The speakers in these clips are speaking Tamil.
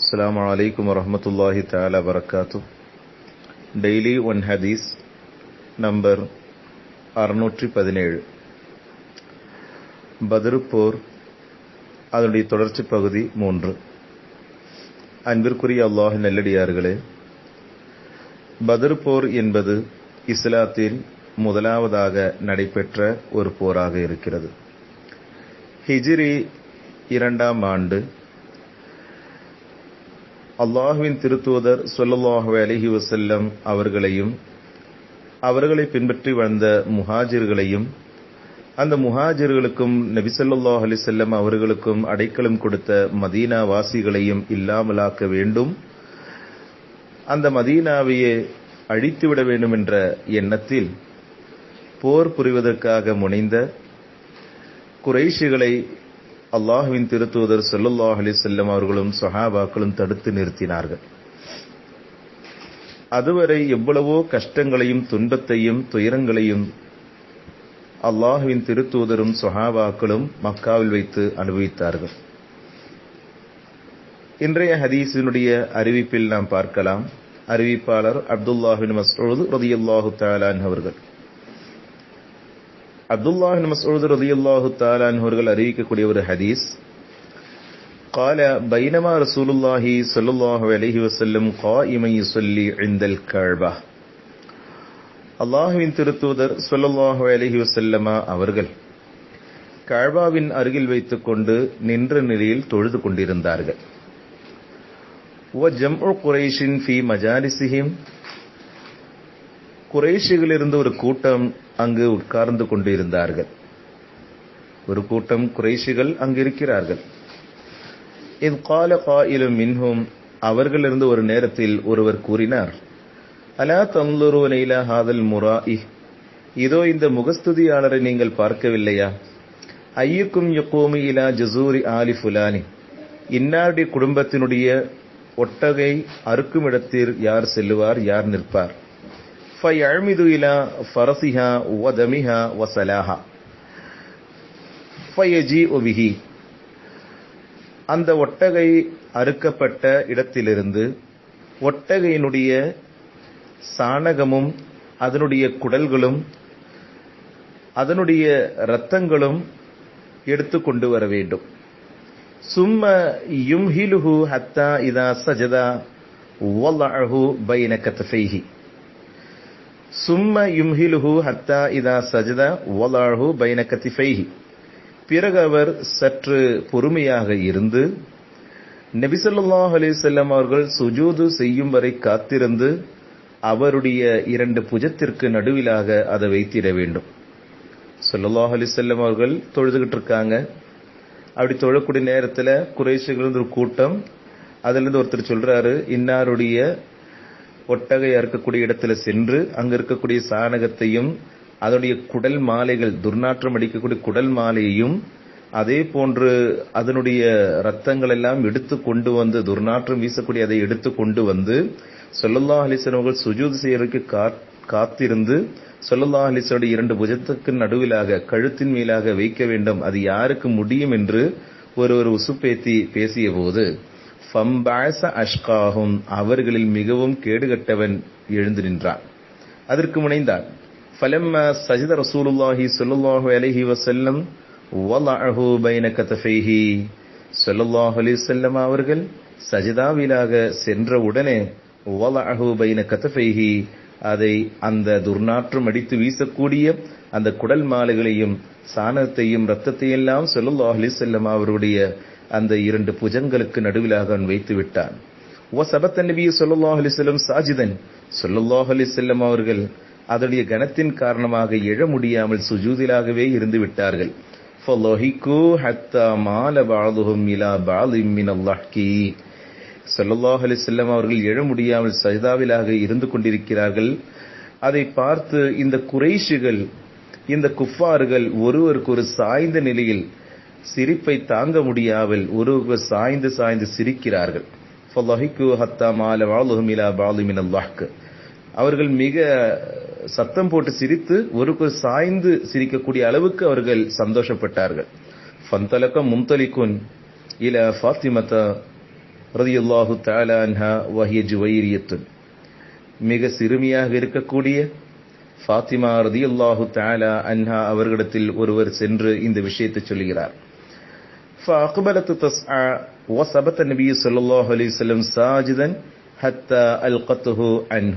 السلام عليكم ورحمة الله تعالى وبركاته டெய்லி ஒன் ஹதீஸ் நம்பர் அறுநூற்றி பதினேழு பத்ரு போர் அதனுடைய தொடர்ச்சி பகுதி மூன்று அன்பிற்குரிய அல்லாஹ் நெல்லடியார்களே பத்ரு போர் என்பது இஸ்லாத்தில் முதலாவதாக நடைபெற்ற ஒரு போராக இருக்கிறது ஹிஜ்ரி இரண்டாம் ஆண்டு அல்லாஹுவின் திருத்தூதர் சொல்லல்லாஹு அலஹி வசல்லம் அவர்களையும் அவர்களை பின்பற்றி வந்த முஹாஜிர்களையும் அந்த முஹாஜிர்களுக்கும் நபிசல்லாஹ் அலிசல்லம் அவர்களுக்கும் அடைக்கலம் கொடுத்த மதீனா வாசிகளையும் இல்லாமலாக்க வேண்டும் அந்த மதீனாவையே அழித்துவிட வேண்டும் என்ற எண்ணத்தில் போர் புரிவதற்காக முனைந்த குறைஷிகளை அல்லாஹுவின் திருத்தூதர் சொல்லல்லாஹ் அலி செல்லம் அவர்களும் சஹாபாக்களும் தடுத்து நிறுத்தினார்கள் அதுவரை எவ்வளவோ கஷ்டங்களையும் துன்பத்தையும் துயரங்களையும் அல்லாஹுவின் திருத்தூதரும் சொஹாபாக்களும் மக்காவில் வைத்து அனுபவித்தார்கள் இன்றைய ஹதீஸினுடைய அறிவிப்பில் நாம் பார்க்கலாம் அறிவிப்பாளர் அப்துல்லாஹின் மசூது ரதியுல்லாஹு தாலான் அவர்கள் அப்துல்லாஹின் மசூத் ரலியல்லாஹு தாலான் அவர்கள் அறிவிக்கக்கூடிய ஒரு ஹதீஸ் قال بينما رسول الله صلى الله عليه وسلم قائما يصلي عند الكعبة அல்லாஹுவின் திருத்தூதர் சொல்லல்லாஹு அலஹி வசல்லமா அவர்கள் கழ்பாவின் அருகில் வைத்துக் கொண்டு நின்ற நிலையில் தொழுது கொண்டிருந்தார்கள் ஓ ஜம் குரேஷின் ஃபி மஜாலிசிஹிம் குறைஷிகளிலிருந்து ஒரு கூட்டம் அங்கு உட்கார்ந்து கொண்டிருந்தார்கள் ஒரு கூட்டம் குறைஷிகள் அங்கு இருக்கிறார்கள் இது கால காயிலும் மின்ஹும் அவர்களிருந்து ஒரு நேரத்தில் ஒருவர் கூறினார் அலா தந்துரு நெய்லா ஹாதல் முராஇ இதோ இந்த முகஸ்துதியாளரை நீங்கள் பார்க்கவில்லையா ஐயுக்கும் யக்கோமி இலா ஜசூரி ஆலி ஃபுலானி இன்னாருடைய குடும்பத்தினுடைய ஒட்டகை அறுக்கும் இடத்தில் யார் செல்லுவார் யார் நிற்பார் ஃபயழ்மிது இலா ஃபரசிஹா வதமிஹா வசலாஹா ஃபயஜி ஒபிஹி அந்த ஒட்டகை அறுக்கப்பட்ட இடத்திலிருந்து ஒட்டகையினுடைய சாணகமும் அதனுடைய குடல்களும் அதனுடைய இரத்தங்களும் எடுத்து கொண்டு வர வேண்டும் சும்ம யும்ஹிலுஹு ஹத்தா இதா சஜதா வல்லஹு பைன கத்தஃபைஹி சும்ம யும்ஹிலுஹு ஹத்தா இதா சஜதா வலாஹு பைன கத்திஃபைஹி பிறகு அவர் சற்று பொறுமையாக இருந்து நபிசல்லாஹ் அலிசல்லம் அவர்கள் சுஜூது செய்யும் வரை காத்திருந்து அவருடைய இரண்டு புஜத்திற்கு நடுவிலாக அதை வைத்திட வேண்டும் சொல்லல்லாஹ் அலிசல்லம் அவர்கள் தொழுதுகிட்டு இருக்காங்க அப்படி தொழக்கூடிய நேரத்தில் குறைசிகள் ஒரு கூட்டம் அதுல இருந்து ஒருத்தர் சொல்றாரு இன்னாருடைய ஒட்டகை அறுக்கக்கூடிய இடத்துல சென்று அங்க இருக்கக்கூடிய சாணகத்தையும் அதனுடைய குடல் மாலைகள் துர்நாற்றம் அடிக்கக்கூடிய குடல் மாலையையும் அதே போன்று அதனுடைய ரத்தங்கள் எல்லாம் எடுத்து கொண்டு வந்து துர்நாற்றம் வீசக்கூடிய அதை எடுத்து கொண்டு வந்து சொல்லல்லா அலிசன் அவர்கள் சுஜூத் செய்யறதுக்கு காத்திருந்து சொல்லல்லா அலிசனுடைய இரண்டு புஜத்துக்கு நடுவிலாக கழுத்தின் மேலாக வைக்க வேண்டும் அது யாருக்கு முடியும் என்று ஒரு ஒரு உசுப்பேத்தி பேசிய போது ஃபம்பாச அஷ்காகும் அவர்களில் மிகவும் கேடுகட்டவன் எழுந்து நின்றான் அதற்கு முனைந்தான் فلما سجد رسول الله صلى الله عليه وسلم وضعه بين كتفيه صلى الله عليه وسلم அவர்கள் சஜிதாவிலாக சென்ற உடனே وضعه بين كتفيه அதை அந்த துர்நாற்றம் அடித்து வீசக்கூடிய அந்த குடல் மாலைகளையும் சாணத்தையும் ரத்தத்தையும் எல்லாம் சொல்லுல்லாஹ் அலிசல்லம் அவருடைய அந்த இரண்டு புஜங்களுக்கு நடுவிலாக அவன் வைத்து விட்டான் ஓ சபத்த நபி சொல்லாஹ் அலிசல்லம் சாஜிதன் சொல்லுல்லாஹ் அலிசல்லம் அவர்கள் அதனுடைய கணத்தின் காரணமாக எழ முடியாமல் சுஜூதிலாகவே இருந்து விட்டார்கள் சொல்லல்லாஹ் அலிசல்லம் அவர்கள் எழ முடியாமல் சஜிதாவிலாக இருந்து கொண்டிருக்கிறார்கள் அதை பார்த்து இந்த குறைஷிகள் இந்த குஃபார்கள் ஒருவருக்கு ஒரு சாய்ந்த நிலையில் சிரிப்பை தாங்க முடியாமல் ஒருவர் சாய்ந்து சாய்ந்து சிரிக்கிறார்கள் அவர்கள் மிக சத்தம் போட்டு சிரித்து ஒருக்கு சாய்ந்து சிரிக்கக்கூடிய அளவுக்கு அவர்கள் சந்தோஷப்பட்டார்கள் ஃபந்தலக்க மும்தலிக்குன் இல ஃபாத்திமத்த ரதியுல்லாஹு தாலா அன்ஹா வஹிய ஜுவைரியத்துன் மிக சிறுமியாக இருக்கக்கூடிய ஃபாத்திமா ரதியுல்லாஹு தாலா அன்ஹா அவர்களிடத்தில் ஒருவர் சென்று இந்த விஷயத்தை சொல்கிறார் فأقبلت تسعى وثبت النبي صلى الله عليه وسلم ساجدا حتى ألقته عنه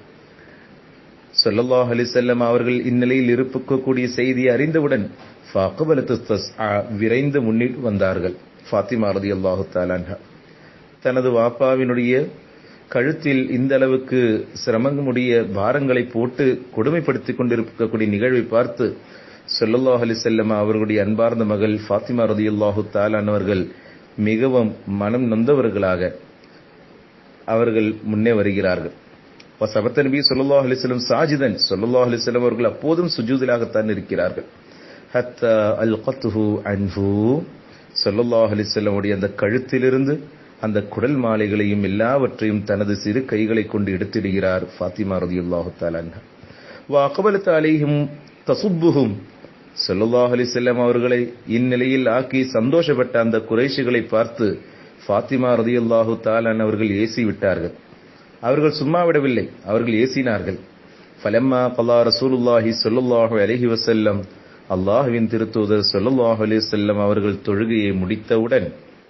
சொல்லல்லாஹ் அலிசல்லம் அவர்கள் இந்நிலையில் இருக்கக்கூடிய செய்தியை அறிந்தவுடன் ஃபாக்குபலத்து தஸ்ஆ விரைந்து முன்னில் வந்தார்கள் ஃபாத்திமா ரதி அல்லாஹு தாலான்ஹா தனது வாப்பாவினுடைய கழுத்தில் இந்த அளவுக்கு சிரமங்களுடைய பாரங்களை போட்டு கொடுமைப்படுத்திக் கொண்டிருக்கக்கூடிய நிகழ்வை பார்த்து சொல்லல்லாஹ் அலிசல்லம் அவர்களுடைய அன்பார்ந்த மகள் ஃபாத்திமா ரதி அல்லாஹு தாலான் அவர்கள் மிகவும் மனம் நொந்தவர்களாக அவர்கள் முன்னே வருகிறார்கள் சபத்த நபி சொல்லாஹ் அலிஸ்லம் சாஜிதன் சொல்லாஹ் அலிஸ்லம் அவர்கள் அப்போதும் சுஜூதிலாகத்தான் இருக்கிறார்கள் ஹத்த அல் கத்துஹு அன்ஹு சொல்லாஹ் அலிஸ்லமுடைய அந்த கழுத்திலிருந்து அந்த குடல் மாலைகளையும் எல்லாவற்றையும் தனது சிறு கைகளை கொண்டு எடுத்திடுகிறார் ஃபாத்திமா ரதி அல்லாஹு தாலான் வா அகபலத் அலிஹும் தசுப்புஹும் சொல்லல்லாஹ் அலிசல்லம் அவர்களை இந்நிலையில் ஆக்கி சந்தோஷப்பட்ட அந்த குறைஷிகளை பார்த்து ஃபாத்திமா ரதி அல்லாஹு தாலான் அவர்கள் ஏசி விட்டார்கள் அவர்கள் சும்மா விடவில்லை அவர்கள் ஏசினார்கள் ஃபலம்மா கல்லா ரசூலுல்லாஹி சொல்லுல்லாஹு அலஹி வசல்லம் அல்லாஹுவின் திருத்தூதர் சொல்லுல்லாஹு அலி செல்லம் அவர்கள் தொழுகையை முடித்தவுடன்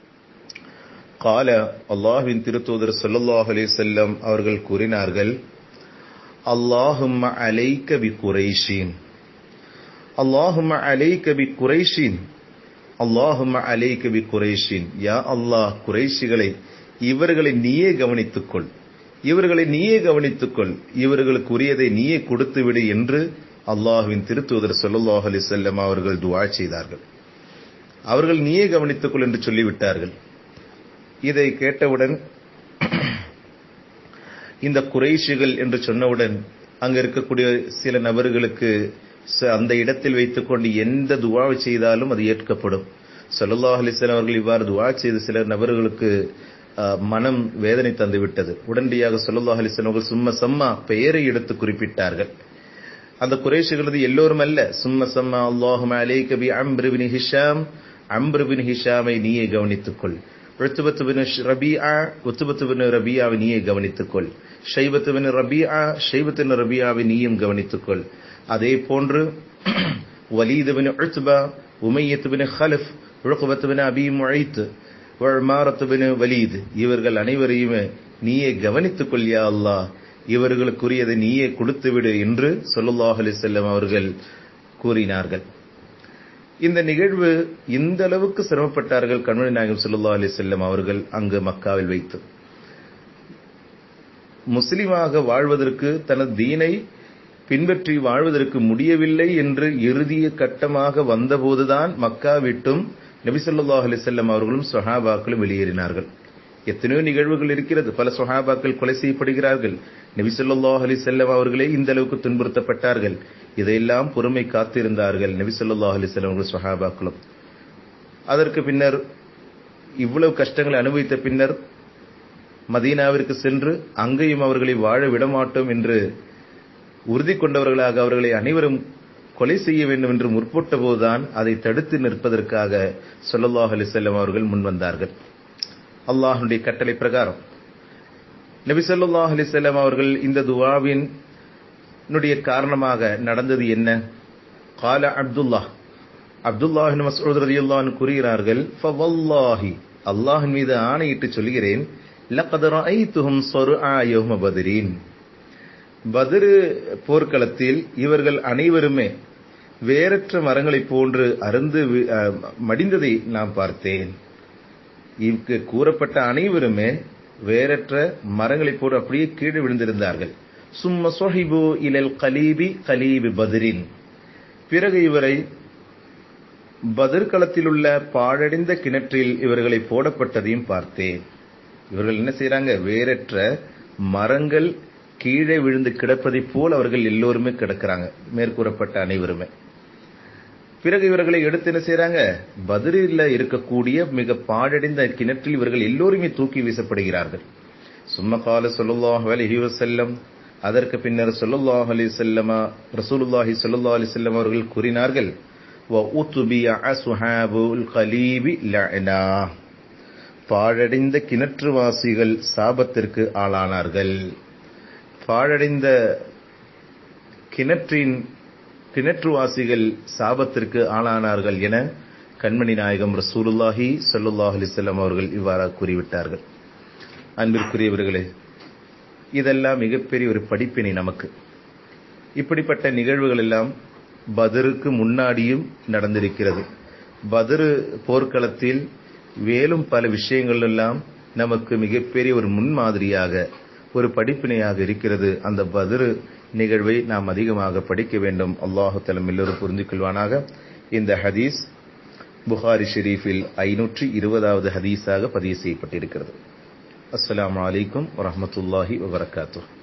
கால அல்லாஹுவின் திருத்தூதர் சொல்லுல்லாஹு அலி செல்லம் அவர்கள் கூறினார்கள் அல்லாஹும் அலைக்க பி குறைஷின் அல்லாஹும் அலைக்க பி குறைஷின் அல்லாஹும் அலைக்க பி குறைஷின் யா அல்லாஹ் குறைஷிகளை இவர்களை நீயே கவனித்துக்கொள் இவர்களை நீயே கவனித்துக்கொள் இவர்களுக்கு உரியதை நீயே கொடுத்து விடு என்று அல்லாஹுவின் திருத்தூதர் சொல்லல்லாஹ் அலி செல்லம் அவர்கள் துவா செய்தார்கள் அவர்கள் நீயே கவனித்துக்கொள் என்று சொல்லிவிட்டார்கள் இதை கேட்டவுடன் இந்த குறைஷிகள் என்று சொன்னவுடன் அங்க இருக்கக்கூடிய சில நபர்களுக்கு அந்த இடத்தில் வைத்துக்கொண்டு எந்த துவாவை செய்தாலும் அது ஏற்கப்படும் சொல்லல்லாஹ் அலிஸ்லாம் அவர்கள் இவ்வாறு துவா செய்த சில நபர்களுக்கு மனம் வேதனை தந்துவிட்டது உடனடியாக சொல்லல்லாஹ் அலிஸ்லாம் அவர்கள் சும்மா சம்மா பெயரை எடுத்து குறிப்பிட்டார்கள் அந்த குறைஷிகளது எல்லோரும் அல்ல சும்ம சம்மா அல்லாஹும் அலே கபி அம்ருபின் ஹிஷாம் அம்ருபின் ஹிஷாமை நீயே கவனித்துக்கொள் உத்துபத்துபின் ரபியா உத்துபத்துபின் ரபியாவை நீயே கவனித்துக்கொள் ஷைபத்துபின் ரபியா ஷைபத்தின் ரபியாவை நீயும் கவனித்துக்கொள் அதே போன்று வலீதுபின் உத்பா உமையத்துபின் ஹலஃப் உழக்குபத்துபின் அபி முழைத்து மாரத்துபின் வலீத் இவர்கள் அனைவரையுமே நீயே கவனித்துக் கொள்ளியா அல்லாஹ் இவர்களுக்குரியதை நீயே கொடுத்துவிடு என்று சொல்லுல்லாஹ் அலி செல்லம் அவர்கள் கூறினார்கள் இந்த நிகழ்வு இந்த அளவுக்கு சிரமப்பட்டார்கள் கண்மணி நாயகம் சொல்லுல்லா அலி செல்லம் அவர்கள் அங்கு மக்காவில் வைத்து முஸ்லிமாக வாழ்வதற்கு தனது தீனை பின்பற்றி வாழ்வதற்கு முடியவில்லை என்று இறுதிய கட்டமாக வந்தபோதுதான் மக்கா விட்டும் நபிசல்லாஹ் அலிசல்லம் அவர்களும் சொஹாபாக்களும் வெளியேறினார்கள் எத்தனையோ நிகழ்வுகள் இருக்கிறது பல சொஹாபாக்கள் கொலை செய்யப்படுகிறார்கள் நபிசல்லாஹ் அலிசல்லம் அவர்களே இந்த அளவுக்கு துன்புறுத்தப்பட்டார்கள் இதையெல்லாம் பொறுமை காத்திருந்தார்கள் நபிசல்லாஹ் அலிசல்லம் அவர்கள் சொஹாபாக்களும் அதற்கு பின்னர் இவ்வளவு கஷ்டங்களை அனுபவித்த பின்னர் மதீனாவிற்கு சென்று அங்கேயும் அவர்களை வாழ விடமாட்டோம் என்று உறுதி கொண்டவர்களாக அவர்களை அனைவரும் கொலை செய்ய வேண்டும் என்று முற்பட்ட போதுதான் அதை தடுத்து நிற்பதற்காக சொல்லல்லாஹ் அலிசல்லம் அவர்கள் முன்வந்தார்கள் அல்லாஹனுடைய கட்டளை பிரகாரம் நபி சொல்லாஹ் அலிசல்லம் அவர்கள் இந்த துவாவின் காரணமாக நடந்தது என்ன கால அப்துல்லா அப்துல்லாஹின் மசூத் ரதியுல்லான் கூறுகிறார்கள் ஃபவல்லாஹி அல்லாஹின் மீது ஆணையிட்டு சொல்கிறேன் லக்கத் ரஐத்துஹும் ஸர்ஆ யௌம பத்ரீன் பத்ரு போர்க்களத்தில் இவர்கள் அனைவருமே வேறற்ற மரங்களைப் போன்று அருந்து மடிந்ததை நான் பார்த்தேன் இங்கு கூறப்பட்ட அனைவருமே வேறற்ற மரங்களைப் போன்று அப்படியே கீழே விழுந்திருந்தார்கள் சும்ம சொஹிபு இலல் கலீபி கலீபி பத்ரின் பிறகு இவரை பதிர்களத்தில் உள்ள பாழடைந்த கிணற்றில் இவர்களை போடப்பட்டதையும் பார்த்தேன் இவர்கள் என்ன செய்யறாங்க வேறற்ற மரங்கள் கீழே விழுந்து கிடப்பதைப் போல் அவர்கள் எல்லோருமே கிடக்கிறாங்க மேற்கூறப்பட்ட அனைவருமே பிறகு இவர்களை எடுத்து என்ன செய்யறாங்க பதிரில் இருக்கக்கூடிய மிக பாழடைந்த கிணற்றில் இவர்கள் எல்லோருமே தூக்கி வீசப்படுகிறார்கள் சும்ம கால சொல்லுல்லாஹ் அலிஹி வசல்லம் அதற்கு பின்னர் சொல்லுல்லாஹ் அலி செல்லமா ரசூலுல்லாஹி சொல்லுல்லா அலி செல்லம் அவர்கள் கூறினார்கள் وَأُتْبِعَ أَصْحَابُ الْقَلِيبِ لَعْنًا பாழடைந்த கிணற்றுவாசிகள் சாபத்திற்கு ஆளானார்கள் பாழடைந்த கிணற்றின் கிணற்றுவாசிகள் சாபத்திற்கு ஆளானார்கள் என கண்மணி நாயகம் ரசூலுல்லாஹி சல்லுல்லாஹ் அலிசல்லாம் அவர்கள் இவ்வாறாக கூறிவிட்டார்கள் அன்பிற்குரியவர்களே இதெல்லாம் மிகப்பெரிய ஒரு படிப்பினை நமக்கு இப்படிப்பட்ட நிகழ்வுகள் எல்லாம் பதருக்கு முன்னாடியும் நடந்திருக்கிறது பதரு போர்க்களத்தில் வேலும் பல விஷயங்கள் எல்லாம் நமக்கு மிகப்பெரிய ஒரு முன்மாதிரியாக ஒரு படிப்பினையாக இருக்கிறது அந்த பதரு நிகழ்வை நாம் அதிகமாக படிக்க வேண்டும் அல்லாஹு தலம் எல்லோரும் புரிந்து கொள்வானாக இந்த ஹதீஸ் புகாரி ஷெரீஃபில் ஐநூற்றி இருபதாவது ஹதீஸாக பதிவு செய்யப்பட்டிருக்கிறது அஸ்ஸலாமு அலைக்கும் வரஹமத்துல்லாஹி வபரகாத்தூ